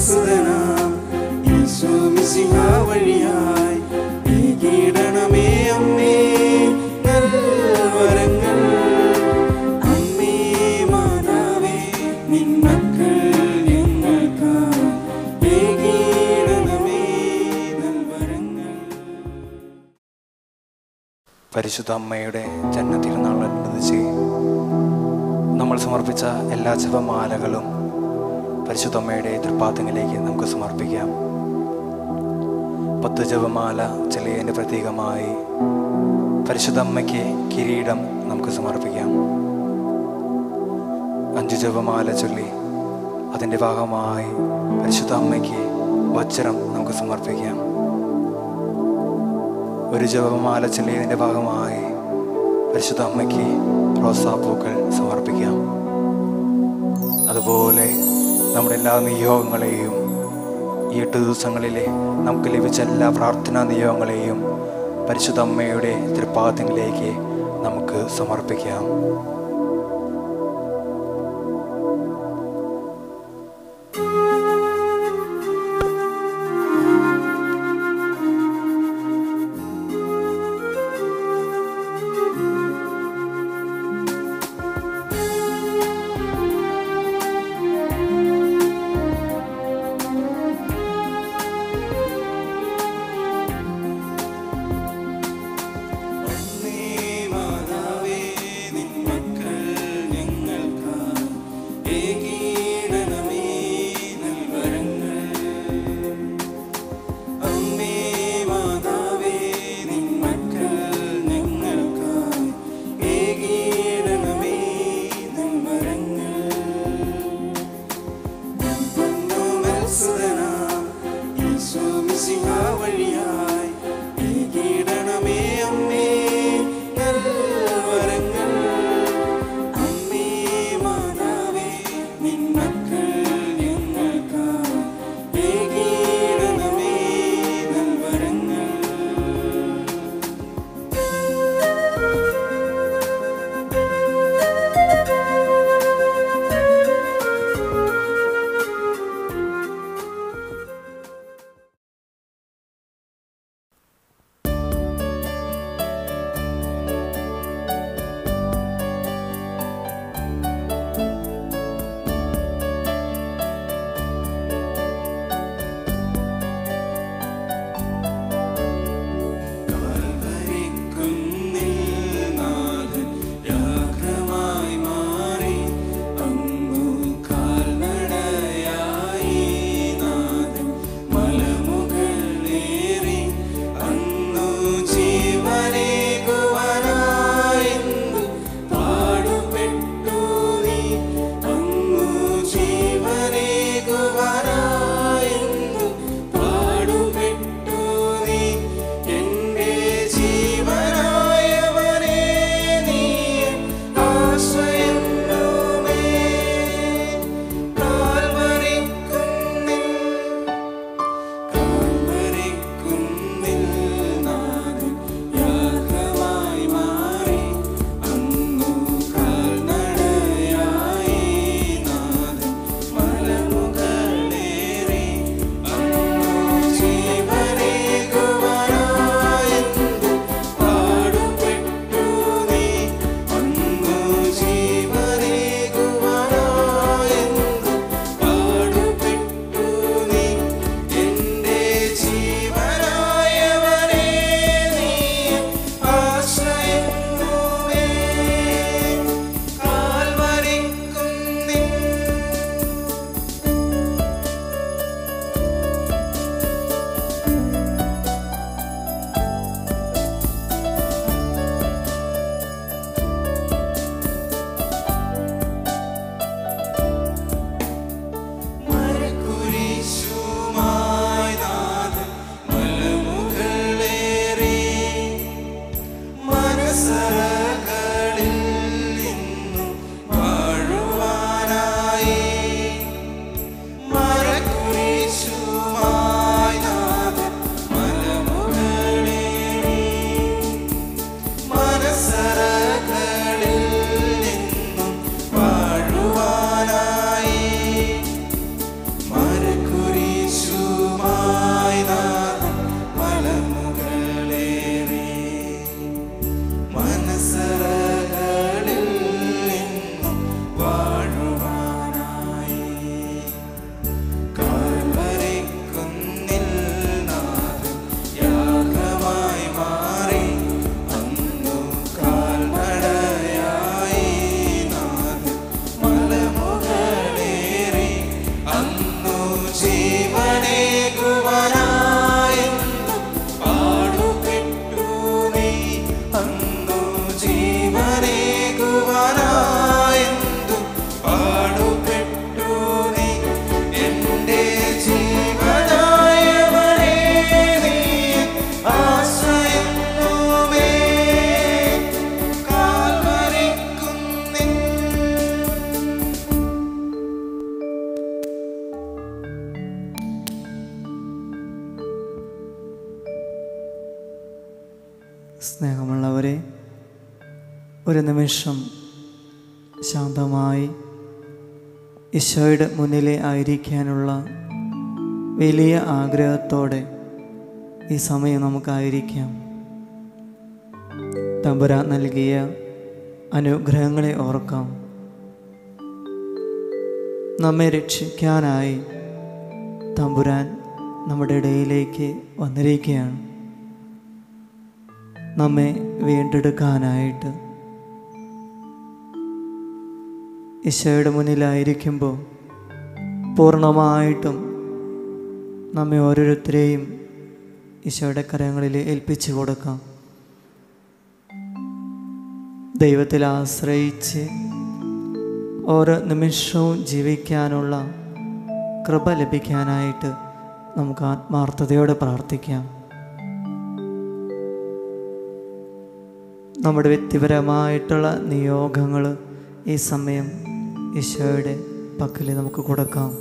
സുതനാം ഈശോ മിശിഹ വഴിയായി ഏകീടണമേ അമ്മേ നൽവരങ്ങൾ അമ്മേ മാതാവേ നിൻ മക്കൾ ഞങ്ങൾക്കായി ഏകീടണമേ നൽവരങ്ങൾ പരിശുദ്ധ അമ്മയുടെ ജന്മതിരുനാളനുബന്ധിച്ച് നമ്മൾ സമർപ്പിച്ച എല്ലാ ജപമാലകളും പരിശുദ്ധ അമ്മയുടെ തൃപ്പാദങ്ങളിലേക്ക് നമുക്ക് സമർപ്പിക്കാം പത്ത് ജപമാല ചെളിയൻ്റെ പ്രതീകമായി പരിശുദ്ധ അമ്മയ്ക്ക് കിരീടം നമുക്ക് സമർപ്പിക്കാം അഞ്ച് ജപമാല ചൊല്ലി അതിൻ്റെ ഭാഗമായി പരിശുദ്ധ അമ്മയ്ക്ക് വജ്രം നമുക്ക് സമർപ്പിക്കാം ഒരു ജപമാല ചെല്ലിയതിൻ്റെ ഭാഗമായി പരിശുദ്ധ അമ്മയ്ക്ക് റോസാപ്പൂക്കൾ സമർപ്പിക്കാം അതുപോലെ നമ്മുടെ എല്ലാ നിയോഗങ്ങളെയും ഈ എട്ട് ദിവസങ്ങളിലെ നമുക്ക് ലഭിച്ച എല്ലാ പ്രാർത്ഥനാ നിയോഗങ്ങളെയും പരിശുദ്ധ അമ്മയുടെ തൃപ്പാദങ്ങളിലേക്ക് നമുക്ക് സമർപ്പിക്കാം അമ്മേ മാതാവേ നിൻ മക്കൾ ഞങ്ങൾക്കായി ഏകീടണമേ നൽവരങ്ങൾ അമ്മേ മാതാവേ നിൻ മക്കൾ ഞങ്ങൾക്കായി ഏകീടണമേ നൽവരങ്ങൾ സുതനാം ഈശോ മിശിഹ വഴിയായി ഏകീടണമേ അമ്മേ നൽവരങ്ങൾ അമ്മേ മാതാവേ നിൻ മക്കൾ ഞങ്ങൾക്കായി ഏകീടണമേ നൽവരങ്ങൾ സ്നേഹമുള്ളവരെ ഒരു നിമിഷം ശാന്തമായി ഈശോയുടെ മുന്നിലെ ആയിരിക്കാനുള്ള വലിയ ആഗ്രഹത്തോടെ ഈ സമയം നമുക്കായിരിക്കാം തമ്പുരാൻ നൽകിയ അനുഗ്രഹങ്ങളെ ഓർക്കാം നമ്മെ രക്ഷിക്കാനായി തമ്പുരാൻ നമ്മുടെ ഇടയിലേക്ക് വന്നിരിക്കുകയാണ് നമ്മെ വീണ്ടെടുക്കാനായിട്ട് ഈശോയുടെ മുന്നിലായിരിക്കുമ്പോൾ പൂർണ്ണമായിട്ടും നമ്മെ ഓരോരുത്തരെയും ഈശോയുടെ കരങ്ങളിൽ ഏൽപ്പിച്ചു കൊടുക്കാം ദൈവത്തിൽ ആശ്രയിച്ച് ഓരോ നിമിഷവും ജീവിക്കാനുള്ള കൃപ ലഭിക്കാനായിട്ട് നമുക്ക് ആത്മാർത്ഥതയോടെ പ്രാർത്ഥിക്കാം നമ്മുടെ വ്യക്തിപരമായിട്ടുള്ള നിയോഗങ്ങൾ ഈ സമയം ഈശോയുടെ പക്കൽ നമുക്ക് കൊടുക്കാം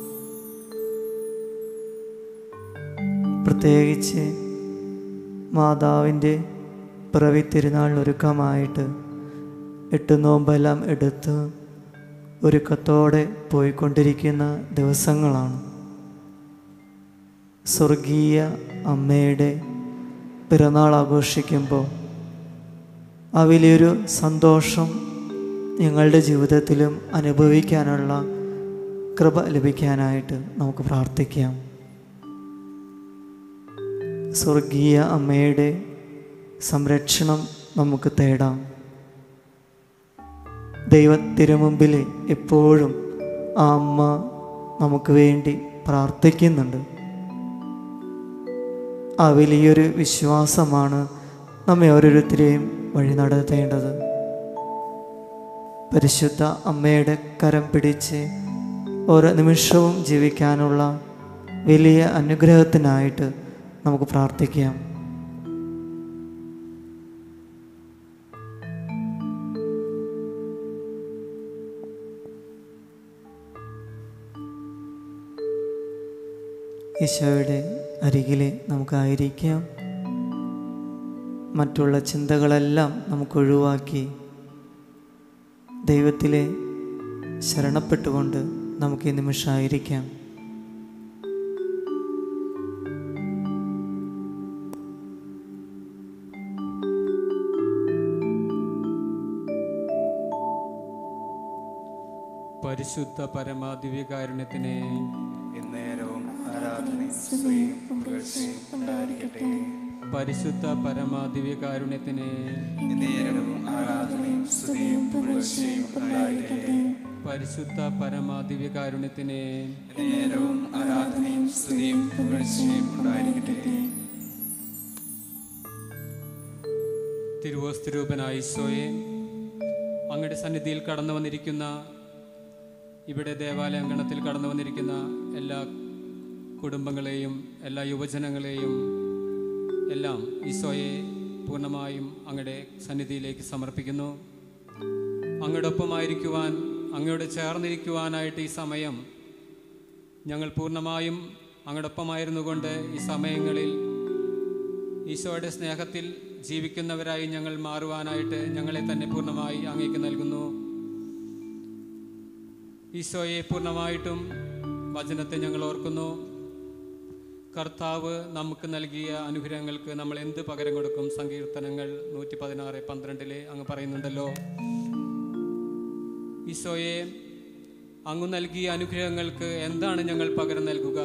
പ്രത്യേകിച്ച് മാതാവിൻ്റെ പിറവി തിരുനാളിനൊരുക്കമായിട്ട് എട്ട് നോമ്പെല്ലാം എടുത്ത് ഒരുക്കത്തോടെ പോയിക്കൊണ്ടിരിക്കുന്ന ദിവസങ്ങളാണ് സ്വർഗീയ അമ്മയുടെ പിറന്നാൾ ആഘോഷിക്കുമ്പോൾ ആ വലിയൊരു സന്തോഷം ഞങ്ങളുടെ ജീവിതത്തിലും അനുഭവിക്കാനുള്ള കൃപ ലഭിക്കാനായിട്ട് നമുക്ക് പ്രാർത്ഥിക്കാം സ്വർഗീയ അമ്മയുടെ സംരക്ഷണം നമുക്ക് തേടാം ദൈവത്തിരുമുമ്പിൽ എപ്പോഴും ആ അമ്മ നമുക്ക് വേണ്ടി പ്രാർത്ഥിക്കുന്നുണ്ട് ആ വലിയൊരു വിശ്വാസമാണ് നമ്മെ ഓരോരുത്തരെയും വഴി നടത്തേണ്ടത് പരിശുദ്ധ അമ്മയുടെ കരം പിടിച്ച് ഓരോ നിമിഷവും ജീവിക്കാനുള്ള വലിയ അനുഗ്രഹത്തിനായിട്ട് നമുക്ക് പ്രാർത്ഥിക്കാം ഈശോയുടെ അരികിൽ നമുക്കായിരിക്കാം മറ്റുള്ള ചിന്തകളെല്ലാം നമുക്ക് ഒഴിവാക്കി ദൈവത്തിലെ ശരണപ്പെട്ടുകൊണ്ട് നമുക്ക് ഈ നിമിഷമായിരിക്കാം പരിശുദ്ധ പരമാദിവ്യകാരുണ്യത്തിനെ എന്നേരവും ആരാധനയും സ്തുതിയും പുകഴ്ചയും ഉണ്ടായിരിക്കട്ടെ പരിശുദ്ധ പരമാദിവ്യകാരുണ്യത്തിനെ എന്നേരവും ആരാധനയും സ്തുതിയും പുകഴ്ചയും ഉണ്ടായിരിക്കട്ടെ പരിശുദ്ധ പരമാദിവ്യകാരുണ്യത്തിനെ എന്നേരവും ആരാധനയും സ്തുതിയും പുകഴ്ചയും ഉണ്ടായിരിക്കട്ടെ തിരുവോസ്തിരൂപനായ ഈശോയെ അങ്ങയുടെ സന്നിധിയിൽ കടന്നു വന്നിരിക്കുന്ന ഇവിടെ ദേവാലയ അങ്കണത്തിൽ കടന്നു വന്നിരിക്കുന്ന എല്ലാ കുടുംബങ്ങളെയും എല്ലാ യുവജനങ്ങളെയും എല്ലാം ഈശോയെ പൂർണ്ണമായും അങ്ങയുടെ സന്നിധിയിലേക്ക് സമർപ്പിക്കുന്നു അങ്ങയുടെ ഒപ്പമായിരിക്കുവാൻ അങ്ങയോട് ചേർന്നിരിക്കുവാനായിട്ട് ഈ സമയം ഞങ്ങൾ പൂർണ്ണമായും അങ്ങയുടെ ഒപ്പമായിരുന്നു കൊണ്ട് ഈ സമയങ്ങളിൽ ഈശോയുടെ സ്നേഹത്തിൽ ജീവിക്കുന്നവരായി ഞങ്ങൾ മാറുവാനായിട്ട് ഞങ്ങളെ തന്നെ പൂർണ്ണമായി അങ്ങേക്ക് നൽകുന്നു ഈശോയെ പൂർണ്ണമായിട്ടും വചനത്തെ ഞങ്ങൾ ഓർക്കുന്നു കർത്താവ് നമുക്ക് നൽകിയ അനുഗ്രഹങ്ങൾക്ക് നമ്മൾ എന്ത് പകരം കൊടുക്കും സങ്കീർത്തനങ്ങൾ നൂറ്റി പതിനാറ് പന്ത്രണ്ടിലെ അങ്ങ് പറയുന്നുണ്ടല്ലോ ഈശോയെ അങ്ങ് നൽകിയ അനുഗ്രഹങ്ങൾക്ക് എന്താണ് ഞങ്ങൾ പകരം നൽകുക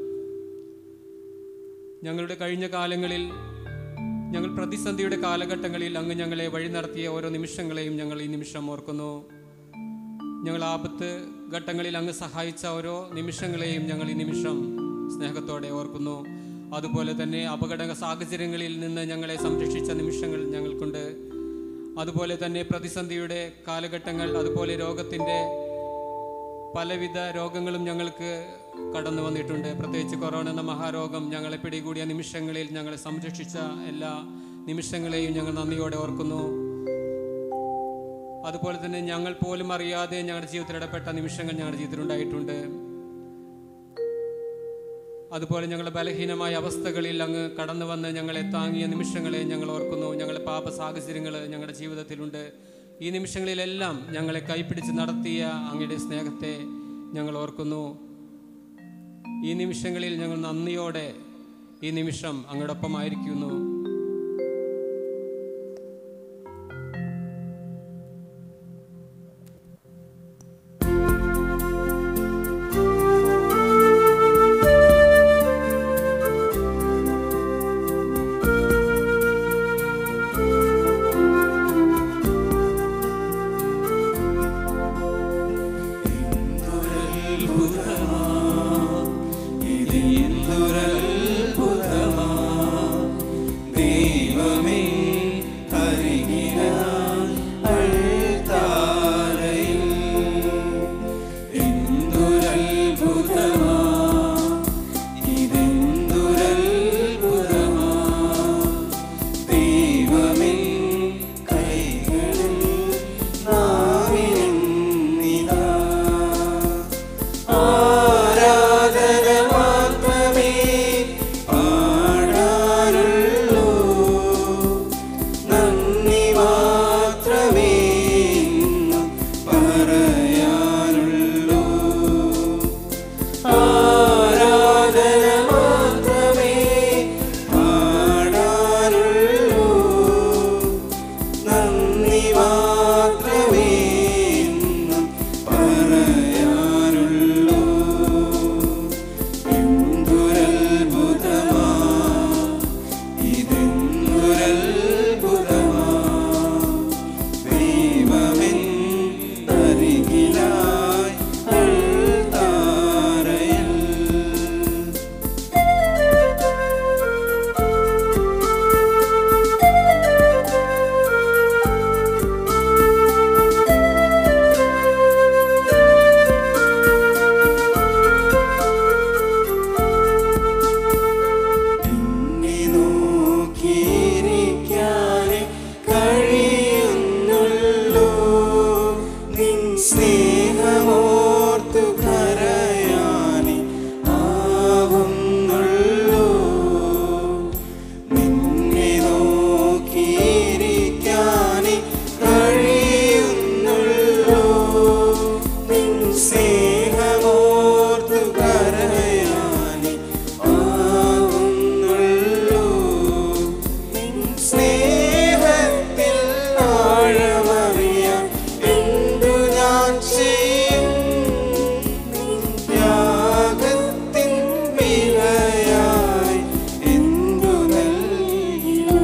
ഞങ്ങളുടെ കഴിഞ്ഞ കാലങ്ങളിൽ ഞങ്ങൾ പ്രതിസന്ധിയുടെ കാലഘട്ടങ്ങളിൽ അങ്ങ് ഞങ്ങളെ വഴി നടത്തിയ ഓരോ നിമിഷങ്ങളെയും ഞങ്ങൾ ഈ നിമിഷം ഓർക്കുന്നു ഞങ്ങൾ ആപത്ത് ഘട്ടങ്ങളിൽ അങ്ങ് സഹായിച്ച ഓരോ നിമിഷങ്ങളെയും ഞങ്ങൾ ഈ നിമിഷം സ്നേഹത്തോടെ ഓർക്കുന്നു അതുപോലെ തന്നെ അപകട സാഹചര്യങ്ങളിൽ നിന്ന് ഞങ്ങളെ സംരക്ഷിച്ച നിമിഷങ്ങൾ ഞങ്ങൾക്കുണ്ട് അതുപോലെ തന്നെ പ്രതിസന്ധിയുടെ കാലഘട്ടങ്ങൾ അതുപോലെ രോഗത്തിൻ്റെ പലവിധ രോഗങ്ങളും ഞങ്ങൾക്ക് കടന്നു വന്നിട്ടുണ്ട് പ്രത്യേകിച്ച് കൊറോണ എന്ന മഹാരോഗം ഞങ്ങളെ പിടികൂടിയ നിമിഷങ്ങളിൽ ഞങ്ങളെ സംരക്ഷിച്ച എല്ലാ നിമിഷങ്ങളെയും ഞങ്ങൾ നന്ദിയോടെ ഓർക്കുന്നു അതുപോലെ തന്നെ ഞങ്ങൾ പോലും അറിയാതെ ഞങ്ങളുടെ ജീവിതത്തിൽ ഇടപെട്ട നിമിഷങ്ങൾ ഞങ്ങളുടെ ജീവിതത്തിൽ ഉണ്ടായിട്ടുണ്ട് അതുപോലെ ഞങ്ങളുടെ ബലഹീനമായ അവസ്ഥകളിൽ അങ്ങ് കടന്നു വന്ന് ഞങ്ങളെ താങ്ങിയ നിമിഷങ്ങളെ ഞങ്ങൾ ഓർക്കുന്നു ഞങ്ങളുടെ പാപ സാഹചര്യങ്ങൾ ഞങ്ങളുടെ ജീവിതത്തിലുണ്ട് ഈ നിമിഷങ്ങളിലെല്ലാം ഞങ്ങളെ കൈപ്പിടിച്ച് നടത്തിയ അങ്ങയുടെ സ്നേഹത്തെ ഞങ്ങൾ ഓർക്കുന്നു ഈ നിമിഷങ്ങളിൽ ഞങ്ങൾ നന്ദിയോടെ ഈ നിമിഷം അങ്ങോടൊപ്പമായിരിക്കുന്നു ദൈവമേ അരികിനായി അൾത്താരയിൽ എന്തൊരത്ഭുതമാ ഇതെന്തൊരത്ഭുതമാ ദൈവമേ കൈകളിൽ നാവിനെന്നിതാ ആരാധന മാത്രമേ പാടാറുള്ളൂ നന്ദി മാത്രമേ ഇന്നും പറയാനുള്ളൂ ആരാധന മാത്രമേ പാടാറുള്ളൂ നന്ദി മാത്രമേ ഇന്നും പറയാനുള്ളൂ എന്തൊരത്ഭുതമാ ഇതെന്തൊരത്ഭുതമാ ദൈവമെൻ അരികിലായി അൾത്താരയിൽ നിന്നെ നോക്കിയിരിക്കാനേ കഴിയുന്നുള്ളൂ നിൻ സ്നേഹമോർത്തു കരയാനേ ആവുന്നുള്ളൂ നിന്നെ നോക്കിയിരിക്കാനേ കഴിയുന്നുള്ളൂ നിൻ സ്നേഹമോർത്തു കരയാനേ ആവുന്നുള്ളൂ നിൻ സ്നേഹത്തിൽ ആഴമറിയാൻ എന്തു ഞാൻ ചെയ്യും നിൻ ത്യാഗത്തിൻ വിലയായി എന്തു നൽകിയും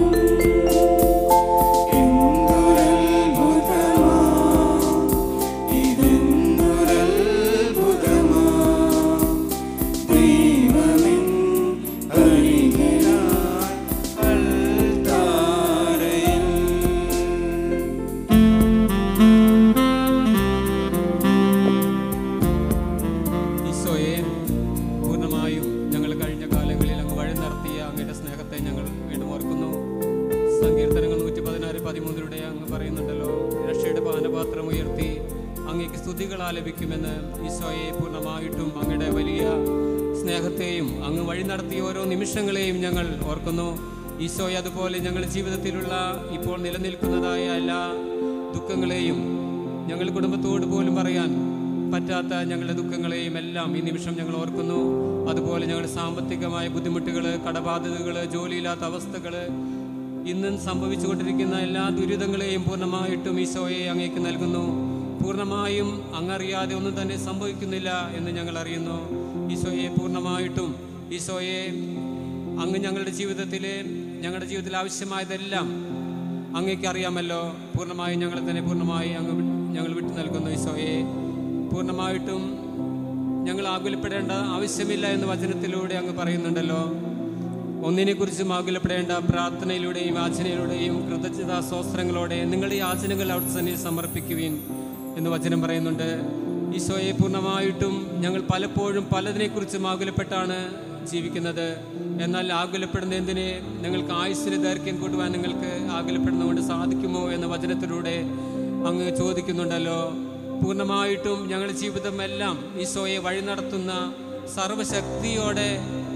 എന്തൊരത്ഭുതമാ ഇതെന്തൊരത്ഭുതമാ ദൈവമിൻ അരികിലായി അൾത്താരയിൽ ഈശോയെ പൂർണ്ണമായും ഞങ്ങൾ കഴിഞ്ഞ കാലങ്ങളിൽ അങ്ങ് വഴി നടത്തിയ അങ്ങയുടെ സ്നേഹത്തെ ഞങ്ങൾ വീണ്ടും ഓർക്കുന്നു സങ്കീർത്തനങ്ങൾ നൂറ്റി പതിനാറ് പതിമൂന്നിലൂടെ അങ്ങ് പറയുന്നുണ്ടല്ലോ രക്ഷയുടെ പാനപാത്രം ഉയർത്തി അങ്ങേക്ക് സ്തുതികൾ ആലപിക്കുമെന്ന് ഈശോയെ പൂർണ്ണമായിട്ടും അങ്ങയുടെ വലിയ സ്നേഹത്തെയും അങ്ങ് വഴി നടത്തിയ ഓരോ നിമിഷങ്ങളെയും ഞങ്ങൾ ഓർക്കുന്നു ഈശോയെ അതുപോലെ ഞങ്ങളുടെ ജീവിതത്തിലുള്ള ഇപ്പോൾ നിലനിൽക്കുന്നതായ എല്ലാ ദുഃഖങ്ങളെയും ഞങ്ങൾ കുടുംബത്തോട് പോലും പറയാൻ പറ്റാത്ത ഞങ്ങളുടെ ദുഃഖങ്ങളെയും എല്ലാം ഈ നിമിഷം ഞങ്ങൾ ഓർക്കുന്നു അതുപോലെ ഞങ്ങളുടെ സാമ്പത്തികമായ ബുദ്ധിമുട്ടുകൾ കടബാധ്യതകൾ ജോലിയില്ലാത്ത അവസ്ഥകൾ ഇന്നും സംഭവിച്ചുകൊണ്ടിരിക്കുന്ന എല്ലാ ദുരിതങ്ങളെയും പൂർണ്ണമായിട്ടും ഈശോയെ അങ്ങേക്ക് നൽകുന്നു പൂർണ്ണമായും അങ്ങറിയാതെ ഒന്നും തന്നെ സംഭവിക്കുന്നില്ല എന്ന് ഞങ്ങൾ അറിയുന്നു ഈശോയെ പൂർണ്ണമായിട്ടും ഈശോയെ അങ്ങ് ഞങ്ങളുടെ ജീവിതത്തിലെ ഞങ്ങളുടെ ജീവിതത്തിൽ ആവശ്യമായതെല്ലാം അങ്ങേക്ക് അറിയാമല്ലോ പൂർണ്ണമായും ഞങ്ങളെ തന്നെ പൂർണ്ണമായി അങ്ങ് വി- ഞങ്ങൾ വിട്ടു നൽകുന്നു ഈശോയെ പൂർണ്ണമായിട്ടും ഞങ്ങൾ ആകുലപ്പെടേണ്ട ആവശ്യമില്ല എന്ന് വചനത്തിലൂടെ അങ്ങ് പറയുന്നുണ്ടല്ലോ ഒന്നിനെക്കുറിച്ചും ആകുലപ്പെടേണ്ട പ്രാർത്ഥനയിലൂടെയും യാചനയിലൂടെയും കൃതജ്ഞതാ സ്വസ്ത്രങ്ങളോടെ നിങ്ങളുടെ യാചനകൾ അവിടെ തന്നെ സമർപ്പിക്കുവിൻ എന്ന് വചനം പറയുന്നുണ്ട് ഈശോയെ പൂർണ്ണമായിട്ടും ഞങ്ങൾ പലപ്പോഴും പലതിനെക്കുറിച്ചും ആകുലപ്പെട്ടാണ് ജീവിക്കുന്നത് എന്നാൽ ആകുലപ്പെടുന്ന എന്തിനെ നിങ്ങൾക്ക് ആയുസ്സിന് ദൈർഘ്യം കൂട്ടുവാൻ നിങ്ങൾക്ക് ആകുലപ്പെടുന്നതുകൊണ്ട് സാധിക്കുമോ എന്ന വചനത്തിലൂടെ അങ്ങ് ചോദിക്കുന്നുണ്ടല്ലോ പൂർണ്ണമായിട്ടും ഞങ്ങളുടെ ജീവിതമെല്ലാം ഈശോയെ വഴി നടത്തുന്ന സർവശക്തിയോടെ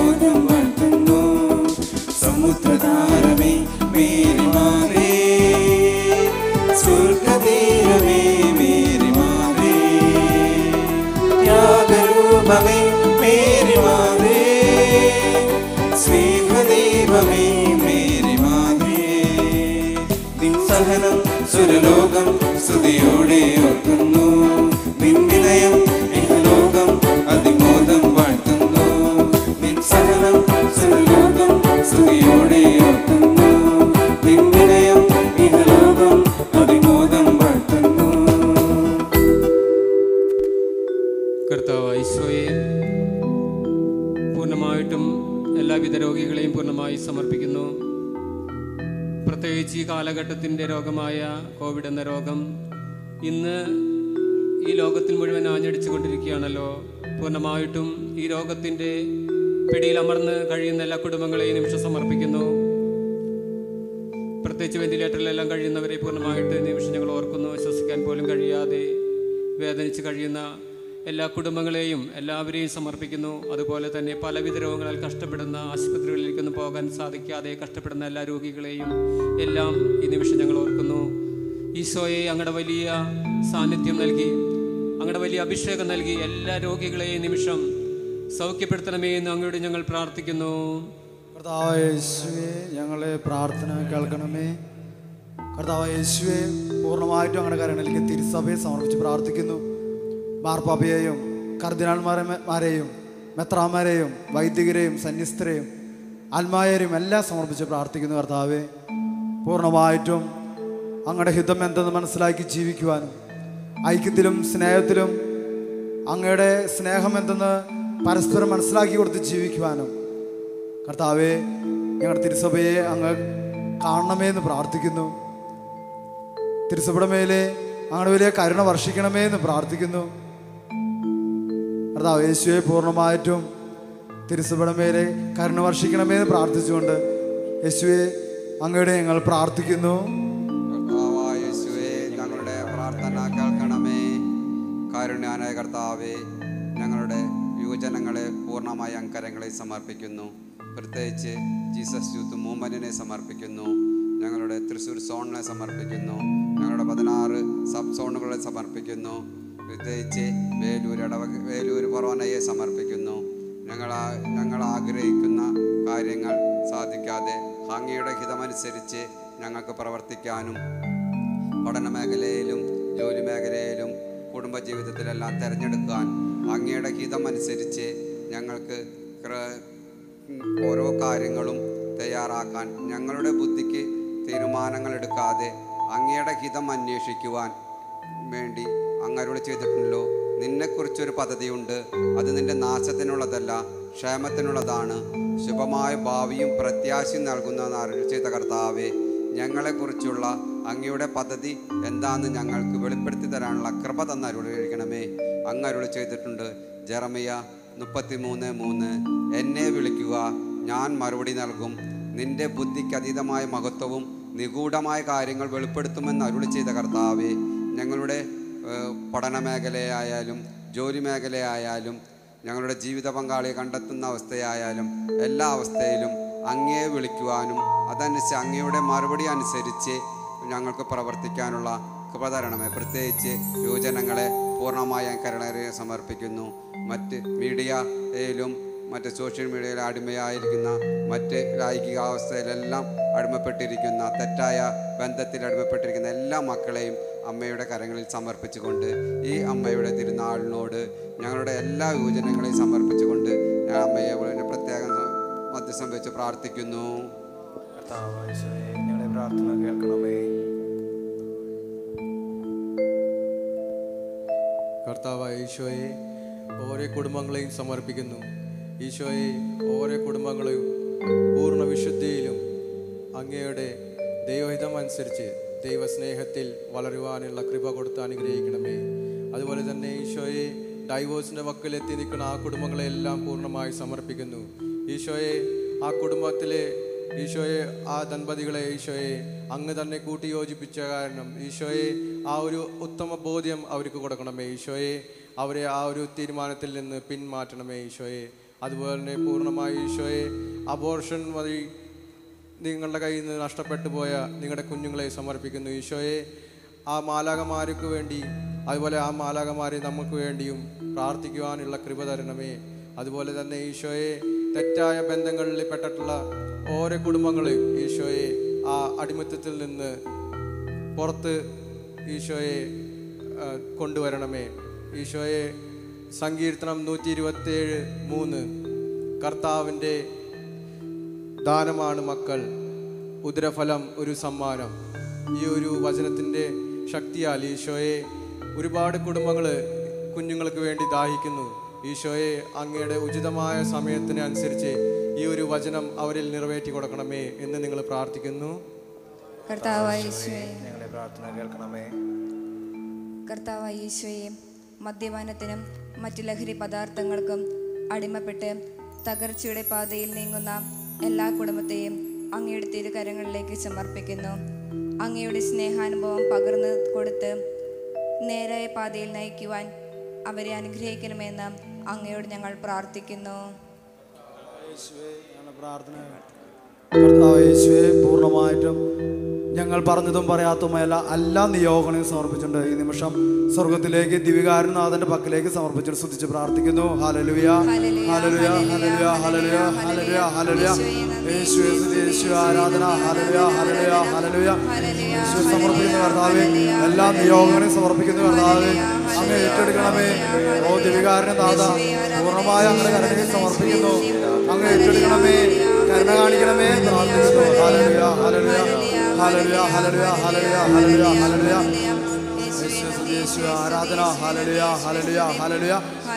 അതിമോദം വാഴ്ത്തുന്നു സമുദ്രധാരമേ മേരി മാതേ സ്വർഗതീരമേ മേരി മാതേ ത്യാഗരൂപമേ മേരി മാതേ സ്നേഹദീപമേ മേരി മാതേ നിൻ സഹനം സുരലോകം സ്തുതിയോടെ ഓർക്കുന്നു നിൻ വിനയം ഇഹലോകം അതിമോദം വാഴ്ത്തുന്നു നിൻ സഹനം സുരലോകം സ്തുതിയോടെ ഓർക്കുന്നു നിൻ വിനയം ഇഹലോകം അതിമോദം വാഴ്ത്തുന്നു കർത്താവ് ഈശോയെ പൂർണ്ണമായിട്ടും എല്ലാവിധ രോഗികളെയും പൂർണ്ണമായി സമർപ്പിക്കുന്നു പ്രത്യേകിച്ച് ഈ കാലഘട്ടത്തിൻ്റെ രോഗമായ കോവിഡ് എന്ന രോഗം ഇന്ന് ഈ ലോകത്തിൽ മുഴുവൻ ആഞ്ഞടിച്ചു കൊണ്ടിരിക്കുകയാണല്ലോ പൂർണ്ണമായിട്ടും ഈ രോഗത്തിൻ്റെ പിടിയിൽ അമർന്ന് കഴിയുന്ന എല്ലാ കുടുംബങ്ങളെയും നിമിഷം സമർപ്പിക്കുന്നു പ്രത്യേകിച്ച് വെന്റിലേറ്ററിലെല്ലാം കഴിയുന്നവരെ പൂർണ്ണമായിട്ട് ഈ നിമിഷം ഞങ്ങൾ ഓർക്കുന്നു ശ്വസിക്കാൻ പോലും കഴിയാതെ വേദനിച്ച് കഴിയുന്ന എല്ലാ കുടുംബങ്ങളെയും എല്ലാവരെയും സമർപ്പിക്കുന്നു അതുപോലെ തന്നെ പലവിധ രോഗങ്ങളാൽ കഷ്ടപ്പെടുന്ന ആശുപത്രികളിലേക്കൊന്നും പോകാൻ സാധിക്കാതെ കഷ്ടപ്പെടുന്ന എല്ലാ രോഗികളെയും എല്ലാം ഈ നിമിഷം ഞങ്ങൾ ഓർക്കുന്നു ഈശോയെ അങ്ങയുടെ വലിയ സാന്നിധ്യം നൽകി അങ്ങയുടെ വലിയ അഭിഷേകം നൽകി എല്ലാ രോഗികളെയും ഈ നിമിഷം സൗഖ്യപ്പെടുത്തണമേ എന്ന് അങ്ങോട്ട് ഞങ്ങൾ പ്രാർത്ഥിക്കുന്നു കർത്താവ് യേശുവെ ഞങ്ങളെ പ്രാർത്ഥന കേൾക്കണമേ കർത്താവ് യേശുവെ പൂർണ്ണമായിട്ടും അങ്ങനെ കാര്യങ്ങളിലേക്ക് തിരുസഭയെ സമർപ്പിച്ച് പ്രാർത്ഥിക്കുന്നു മാർപ്പാപ്പയെയും കർദിനാൾമാരെയും മെത്രാമാരെയും വൈദികരെയും സന്യസ്തരെയും ആത്മായരെയും എല്ലാം സമർപ്പിച്ച് പ്രാർത്ഥിക്കുന്നു കർത്താവെ പൂർണ്ണമായിട്ടും അങ്ങയുടെ ഹിതം എന്തെന്ന് മനസ്സിലാക്കി ജീവിക്കുവാനും ഐക്യത്തിലും സ്നേഹത്തിലും അങ്ങയുടെ സ്നേഹം എന്തെന്ന് പരസ്പരം മനസ്സിലാക്കി കൊടുത്ത് ജീവിക്കുവാനും കർത്താവെ ഞങ്ങളുടെ തിരുസഭയെ അങ്ങ് കാണണമേ എന്ന് പ്രാർത്ഥിക്കുന്നു തിരുസഭയുടെ മേലെ അങ്ങയുടെ വലിയ കരുണ വർഷിക്കണമേ എന്ന് പ്രാർത്ഥിക്കുന്നു കർത്താവ് യേശുവെ പൂർണ്ണമായിട്ടും തിരുസഭയുടെ മേലെ കരുണ വർഷിക്കണമേ എന്ന് പ്രാർത്ഥിച്ചുകൊണ്ട് യേശുവെ അങ്ങയുടെ ഞങ്ങൾ പ്രാർത്ഥിക്കുന്നു കർത്താവായ യേശുവേ ഞങ്ങളുടെ പ്രാർത്ഥന കേൾക്കണമേ കാരുണ്യാനായ കർത്താവേ ഞങ്ങളുടെ യുവജനങ്ങളെ പൂർണ്ണമായ അങ്കരങ്ങളെ സമർപ്പിക്കുന്നു പ്രത്യേകിച്ച് ജീസസ് യൂത്ത് മൂവ്മെൻറ്റിനെ സമർപ്പിക്കുന്നു ഞങ്ങളുടെ തൃശ്ശൂർ സോണിനെ സമർപ്പിക്കുന്നു ഞങ്ങളുടെ പതിനാറ് സബ് സോണുകളെ സമർപ്പിക്കുന്നു പ്രത്യേകിച്ച് വേലൂർ ഇടവ വേലൂർ ഫൊറോനയെ സമർപ്പിക്കുന്നു ഞങ്ങൾ ആ- ഞങ്ങൾ ആഗ്രഹിക്കുന്ന കാര്യങ്ങൾ സാധിക്കാതെ അങ്ങയുടെ ഹിതമനുസരിച്ച് ഞങ്ങൾക്ക് പ്രവർത്തിക്കാനും പഠന മേഖലയിലും ജോലി മേഖലയിലും കുടുംബജീവിതത്തിലെല്ലാം തിരഞ്ഞെടുക്കാൻ അങ്ങയുടെ ഹിതം അനുസരിച്ച് ഞങ്ങൾക്ക് ക്ര- ഓരോ കാര്യങ്ങളും തയ്യാറാക്കാൻ ഞങ്ങളുടെ ബുദ്ധിക്ക് തീരുമാനങ്ങൾ എടുക്കാതെ അങ്ങയുടെ ഹിതം അന്വേഷിക്കുവാൻ വേണ്ടി അങ്ങരുളി ചെയ്തിട്ടുണ്ടല്ലോ നിന്നെക്കുറിച്ചൊരു പദ്ധതിയുണ്ട് അത് നിന്റെ നാശത്തിനുള്ളതല്ല ക്ഷേമത്തിനുള്ളതാണ് ശുഭമായ ഭാവിയും പ്രത്യാശയും നൽകുന്നതെന്ന് അരുളി ചെയ്ത കർത്താവെ ഞങ്ങളെക്കുറിച്ചുള്ള അങ്ങയുടെ പദ്ധതി എന്താണെന്ന് ഞങ്ങൾക്ക് വെളിപ്പെടുത്തി തരാനുള്ള കൃപ തന്ന് അരുളിക്കണമേ അങ്ങ് അരുളി ചെയ്തിട്ടുണ്ട് ജെറമിയ മുപ്പത്തി മൂന്ന് മൂന്ന് എന്നെ വിളിക്കുക ഞാൻ മറുപടി നൽകും നിന്റെ ബുദ്ധിക്ക് അതീതമായ മഹത്വവും നിഗൂഢമായ കാര്യങ്ങൾ വെളിപ്പെടുത്തുമെന്ന് അരുളി ചെയ്ത കർത്താവെ ഞങ്ങളുടെ ഏഹ്, പഠന മേഖലയായാലും ജോലി മേഖലയായാലും ഞങ്ങളുടെ ജീവിത പങ്കാളിയെ കണ്ടെത്തുന്ന അവസ്ഥയായാലും എല്ലാ അവസ്ഥയിലും അങ്ങയെ വിളിക്കുവാനും അതനുസരിച്ച് അങ്ങയുടെ മറുപടി അനുസരിച്ച് ഞങ്ങൾക്ക് പ്രവർത്തിക്കാനുള്ള കൃപ തരണമേ പ്രത്യേകിച്ച് യുവജനങ്ങളെ പൂർണ്ണമായ കരുണയെ സമർപ്പിക്കുന്നു മറ്റ് മീഡിയയിലും മറ്റ് സോഷ്യൽ മീഡിയയിൽ അടിമയായിരിക്കുന്ന മറ്റ് ലൈംഗികാവസ്ഥയിലെല്ലാം അടിമപ്പെട്ടിരിക്കുന്ന തെറ്റായ ബന്ധത്തിൽ അടിമപ്പെട്ടിരിക്കുന്ന എല്ലാ മക്കളെയും അമ്മയുടെ കരങ്ങളിൽ സമർപ്പിച്ചുകൊണ്ട് ഈ അമ്മയുടെ തിരുനാളിനോട് ഞങ്ങളുടെ എല്ലാ യുവജനങ്ങളെയും സമർപ്പിച്ചുകൊണ്ട് ഞാൻ അമ്മയെ വളരെ പ്രത്യേകം മധ്യസ്ഥം വെച്ച് പ്രാർത്ഥിക്കുന്നു കർത്താവായ യേശുവേ, ഞങ്ങളുടെ പ്രാർത്ഥന കേൾക്കണമേ കർത്താവായ ഈശോയെ ഓരോ കുടുംബങ്ങളെയും സമർപ്പിക്കുന്നു ഈശോയെ ഓരോ കുടുംബങ്ങളെയും പൂർണ്ണ വിശുദ്ധിയിലും അങ്ങയുടെ ദൈവഹിതം അനുസരിച്ച് ദൈവസ്നേഹത്തിൽ വളരുവാനുള്ള കൃപ കൊടുത്ത് അനുഗ്രഹിക്കണമേ അതുപോലെ തന്നെ ഈശോയെ ഡൈവോഴ്സിൻ്റെ വക്കിലെത്തി നിൽക്കുന്ന ആ കുടുംബങ്ങളെല്ലാം പൂർണ്ണമായി സമർപ്പിക്കുന്നു ഈശോയെ ആ കുടുംബത്തിലെ ഈശോയെ ആ ദമ്പതികളെ ഈശോയെ അങ്ങ് തന്നെ കൂട്ടി യോജിപ്പിച്ച കാരണം ഈശോയെ ആ ഒരു ഉത്തമ ബോധ്യം അവർക്ക് കൊടുക്കണമേ ഈശോയെ അവരെ ആ ഒരു തീരുമാനത്തിൽ നിന്ന് പിന്മാറ്റണമേ ഈശോയെ അതുപോലെ തന്നെ പൂർണ്ണമായി ഈശോയെ അബോർഷൻ വഴി നിങ്ങളുടെ കയ്യിൽ നിന്ന് നഷ്ടപ്പെട്ടു പോയ നിങ്ങളുടെ കുഞ്ഞുങ്ങളെ സമർപ്പിക്കുന്നു ഈശോയെ ആ മാലാകമാർക്ക് വേണ്ടി അതുപോലെ ആ മാലാകമാരെ നമുക്ക് വേണ്ടിയും പ്രാർത്ഥിക്കുവാനുള്ള കൃപ തരണമേ അതുപോലെ തന്നെ ഈശോയെ തെറ്റായ ബന്ധങ്ങളിൽ പെട്ടിട്ടുള്ള ഓരോ കുടുംബങ്ങളെയും ഈശോയെ ആ അടിമത്തത്തിൽ നിന്ന് പുറത്ത് ഈശോയെ ആ, കൊണ്ടുവരണമേ ഈശോയെ സങ്കീർത്തനം നൂറ്റി ഇരുപത്തേഴ് മൂന്ന് കർത്താവിൻ്റെ ദാനമാണ് മക്കൾ ഉദരഫലം ഒരു സമ്മാനം ഈ ഒരു വചനത്തിൻ്റെ ശക്തിയാൽ ഈശോയെ ഒരുപാട് കുടുംബങ്ങൾ കുഞ്ഞുങ്ങൾക്ക് വേണ്ടി ദാഹിക്കുന്നു ഈശോയെ അങ്ങയുടെ ഉചിതമായ സമയത്തിന് അനുസരിച്ച് ഈ ഒരു വചനം അവരിൽ നിറവേറ്റി കൊടുക്കണമേ എന്ന് നിങ്ങൾ പ്രാർത്ഥിക്കുന്നു കർത്താവായ യേശുവേ ഞങ്ങളെ പ്രാർത്ഥന കേൾക്കണമേ കർത്താവായ യേശുവേ മദ്യപാനത്തിനും മറ്റു ലഹരി പദാർത്ഥങ്ങൾക്കും അടിമപ്പെട്ട് തകർച്ചയുടെ പാതയിൽ നീങ്ങുന്ന എല്ലാ കുടുംബത്തെയും അങ്ങയുടെ തിരുകരങ്ങളിലേക്ക് സമർപ്പിക്കുന്നു അങ്ങയുടെ സ്നേഹാനുഭവം പകർന്നു കൊടുത്ത് നേരായ പാതയിൽ നയിക്കുവാൻ അവരെ അനുഗ്രഹിക്കണമെന്ന് അങ്ങയോട് ഞങ്ങൾ പ്രാർത്ഥിക്കുന്നു ഞങ്ങളുടെ പ്രാർത്ഥന കർത്താവ് യേശുവെ പൂർണ്ണമായിട്ടും ഞങ്ങൾ പറഞ്ഞതും പറയാത്തതുമായ എല്ലാ നിയോഗങ്ങളെയും സമർപ്പിച്ചിട്ടുണ്ട് ഈ നിമിഷം സ്വർഗത്തിലേക്ക് ദിവികാരനാഥന്റെ പക്കലേക്ക് സമർപ്പിച്ചിട്ട് സ്തുതിച്ച് പ്രാർത്ഥിക്കുന്നു ഹലലുയ ഹലലുയ ഹലലുയ ഹലലുയ ഹലലുയ ഹലലുയ യേശുവെ സ്തുതി യേശുവെ ആരാധന ഹലലുയ ഹലലുയ ഹലലുയ യേശുവെ സമർപ്പിക്കുന്ന കർത്താവെ എല്ലാ നിയോഗങ്ങളെയും സമർപ്പിക്കുന്ന കർത്താവെ അങ്ങ് ഏറ്റെടുക്കണമേ ഓ ദിവികാരന നാഥ പൂർണ്ണമായ അങ്ങനെ കരുണയെ സമർപ്പിക്കുന്നു അങ്ങ് ഏറ്റെടുക്കണമേ കരുണ കാണിക്കണമേ പ്രാർത്ഥിക്കുന്നു ഹല്ലേലൂയ ഹല്ലേലൂയ ഹല്ലേലൂയ ഹല്ലേലൂയ ഹല്ലേലൂയ ഹല്ലേലൂയ ഹല്ലേലൂയ യേശുവേ, യേശുവേ, ആരാധന ഹല്ലേലൂയ ഹല്ലേലൂയ ഹല്ലേലൂയ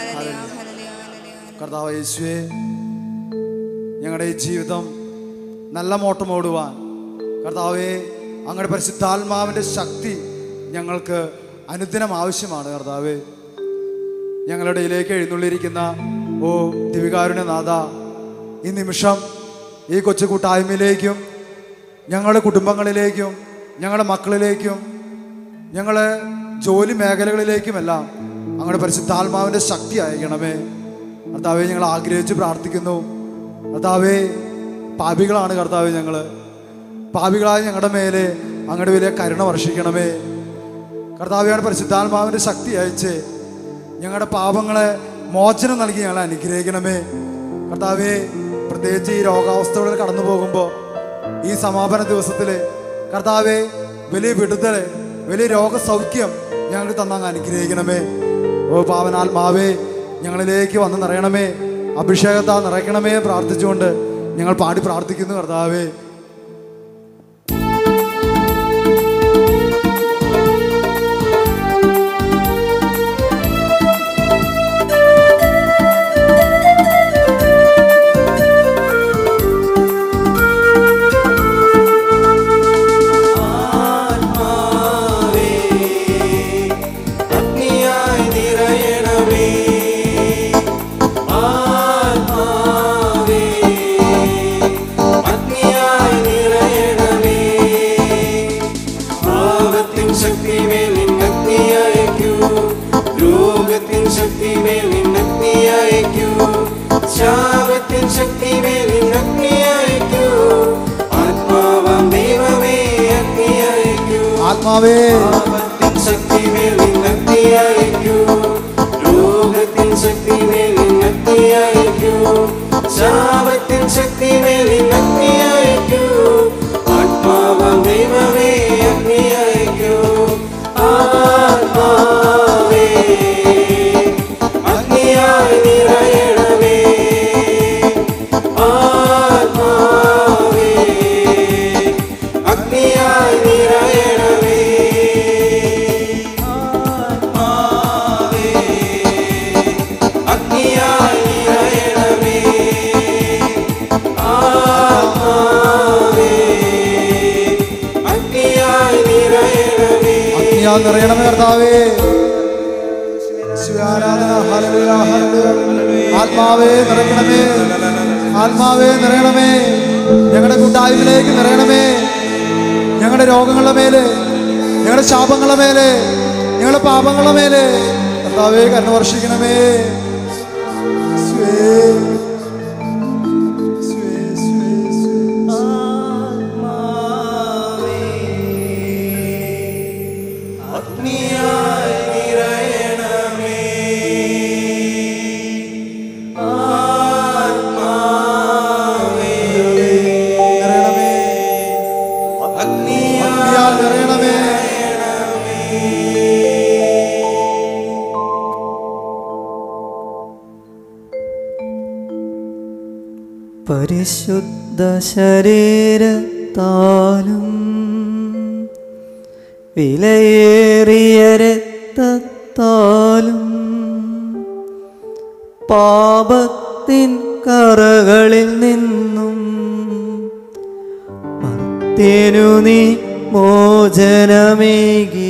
കർത്താവ് യേശുവേ ഞങ്ങളുടെ ഈ ജീവിതം നല്ല മോട്ടം ഓടുവാൻ കർത്താവേ അങ്ങയുടെ പരിശുദ്ധാത്മാവിൻ്റെ ശക്തി ഞങ്ങൾക്ക് അനുദിനം ആവശ്യമാണ് കർത്താവേ ഞങ്ങളുടെ ഇടയിലേക്ക് എഴുന്നള്ളിയിരിക്കുന്ന ഓ ദിവികാരുണ്യനാഥ ഈ നിമിഷം ഈ കൊച്ചു കൂട്ടായ്മയിലേക്കും ഞങ്ങളുടെ കുടുംബങ്ങളിലേക്കും ഞങ്ങളുടെ മക്കളിലേക്കും ഞങ്ങളെ ജോലി മേഖലകളിലേക്കുമെല്ലാം അങ്ങയുടെ പരിശുദ്ധാത്മാവിൻ്റെ ശക്തി അയക്കണമേ കർത്താവെ ഞങ്ങൾ ആഗ്രഹിച്ച് പ്രാർത്ഥിക്കുന്നു കർത്താവേ പാപികളാണ് കർത്താവെ ഞങ്ങൾ പാപികളായ ഞങ്ങളുടെ മേലെ അങ്ങയുടെ വലിയ കരുണ വർഷിക്കണമേ കർത്താവിയാണ് പരിശുദ്ധാത്മാവിൻ്റെ ശക്തി അയച്ച് ഞങ്ങളുടെ പാപങ്ങളെ മോചനം നൽകി ഞങ്ങളെ അനുഗ്രഹിക്കണമേ കർത്താവെ പ്രത്യേകിച്ച് ഈ രോഗാവസ്ഥകളിൽ കടന്നു പോകുമ്പോൾ ഈ സമാപന ദിവസത്തിൽ കർത്താവെ വലിയ വിടുതൽ വലിയ രോഗസൗഖ്യം ഞങ്ങൾക്ക് തന്നങ്ങ് അനുഗ്രഹിക്കണമേ ഓ പാവനാത്മാവേ ഞങ്ങളിലേക്ക് വന്ന് നിറയണമേ അഭിഷേകത്താ നിറയ്ക്കണമേ പ്രാർത്ഥിച്ചുകൊണ്ട് ഞങ്ങൾ പാടി പ്രാർത്ഥിക്കുന്നു കർത്താവേ അഗ്നിയായി നിറയണമേ ആത്മാവേ അഗ്നിയായി നിറയണമേ പാപത്തിൻ ശക്തി മേൽ നിന്നഗ്നിയയക്കൂ രോഗത്തിൻ ശക്തി മേൽ നിന്നഗ്നിയയക്കൂ ശാപത്തിൻ ശക്തി മേൽ നിന്നഗ്നിയയക്കൂ ആത്മാവാം ദൈവമേ അഗ്നിയയക്കൂ ആത്മാവേ പാപത്തിൻ ശക്തി മേൽ നിന്നഗ്നിയയക്കൂ രോഗത്തിൻ ശക്തി മേൽ നിന്നഗ്നിയയക്കൂ ശാപത്തിൻ ശക്തി മേൽ നിന്നഗ്നിയയക്കൂ ആത്മാവാം ദൈവമേ അഗ്നിയയക്കൂ ആത്മാവേ അഗ്നിയായി നിറയണമേ ആത്മാവേ അഗ്നിയായി നിറയണമേ ആത്മാവേ അഗ്നിയായി നിറയണമേ ആത്മാവേ അഗ്നിയായി നിറയണമേ അഗ്നിയാൽ നിറയണമേ കർത്താവേ യേശുവേ, ആരാധന ഹല്ലേലൂയ, ഹല്ലേലൂയ. ആത്മാവേ നിറയണമേ ആത്മാവേ നിറയണമേ ഞങ്ങളുടെ കൂട്ടായ്മയിലേക്ക് നിറയണമേ ഞങ്ങളുടെ രോഗങ്ങളുടെ മേലെ ഞങ്ങളുടെ ശാപങ്ങളുടെ മേലെ ഞങ്ങളുടെ പാപങ്ങളുടെ മേലെ കർത്താവേ കരുണ വർഷിക്കണമേ യേശുവേ, പരിശുദ്ധ ശരീരത്താലും വിലയേറിയ രക്തത്താലും പാപത്തിൻ കറകളിൽ നിന്നും മർത്യനു നീ മോചനമേകി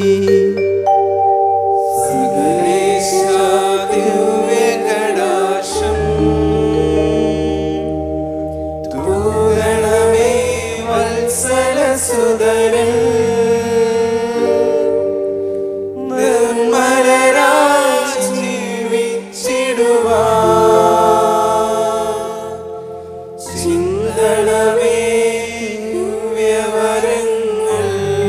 ദിവ്യകടാശം തൂകണമേ വത്സലസുതരൻ നിർമ്മലരായി ജീവിച്ചിടുവാ ചിന്തണമേ ദിവ്യവരങ്ങൾ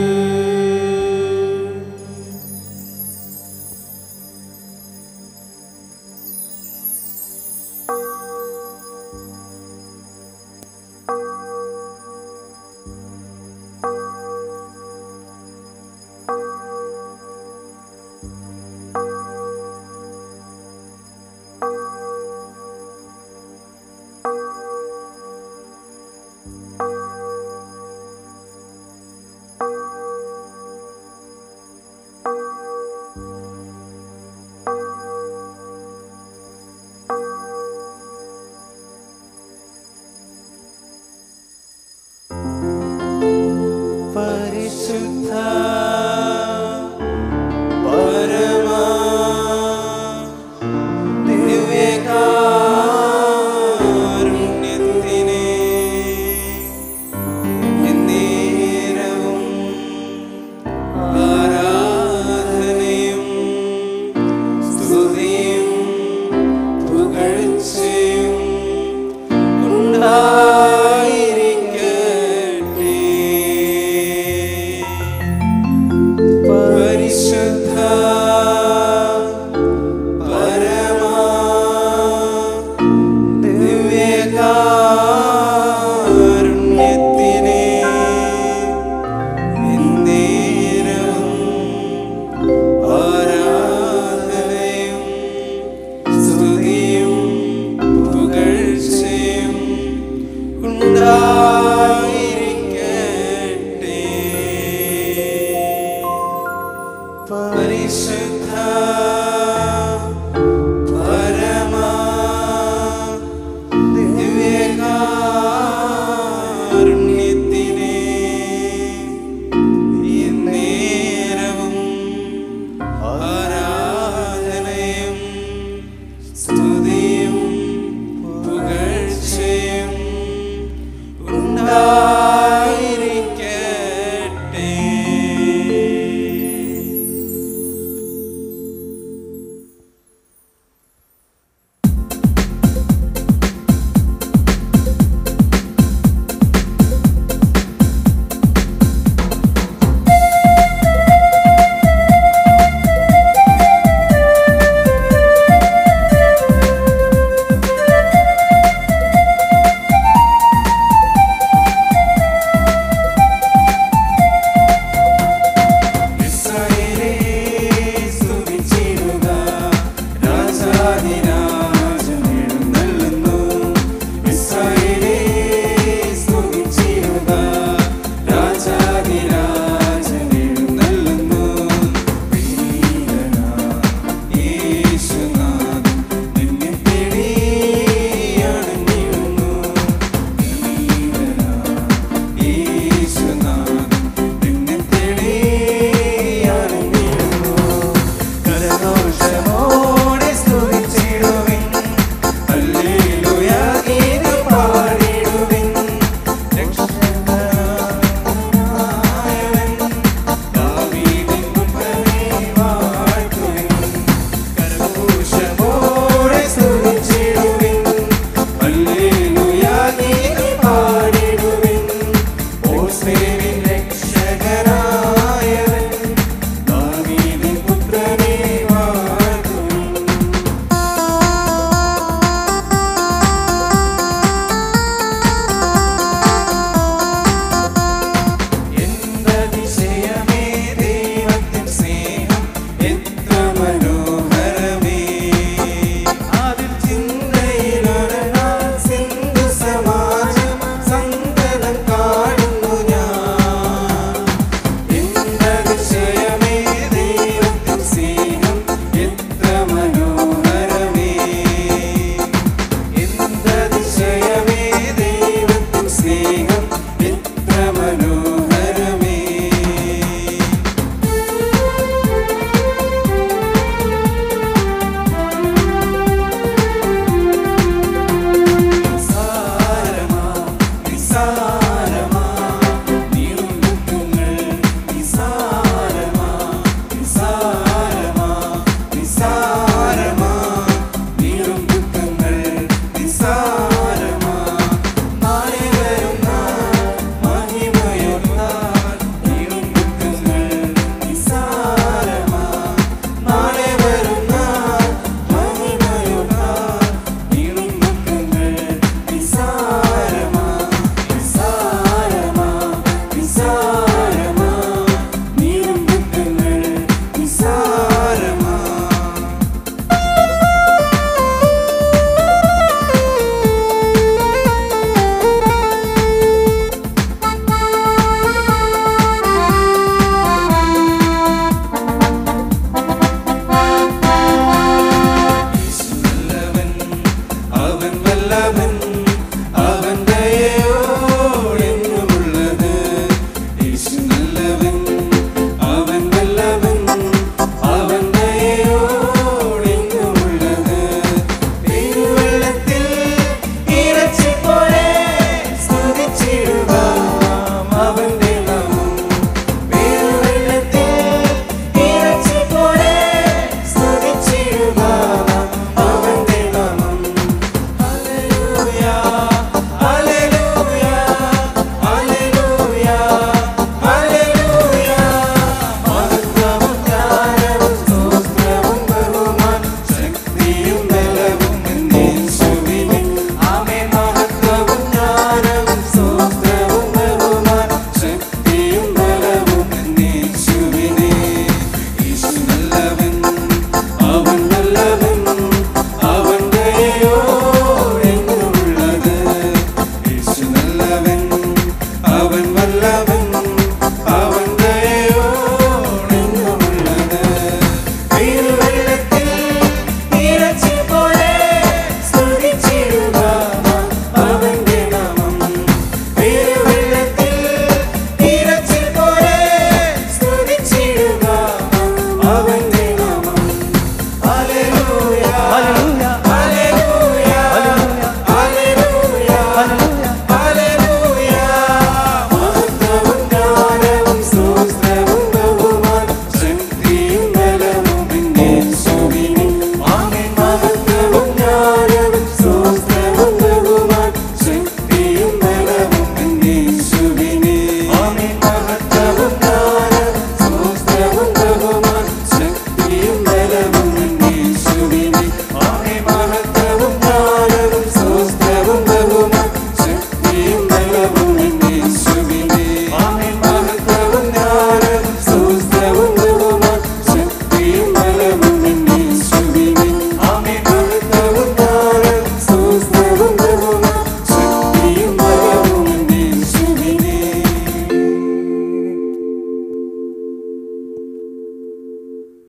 പരിശുദ്ധ പരമാ ദിവ്യകാരുണ്യത്തിനെ എന്നേരവും ആരാധനയും സ്തുതിയും പുകഴ്ചയും ഉണ്ടാ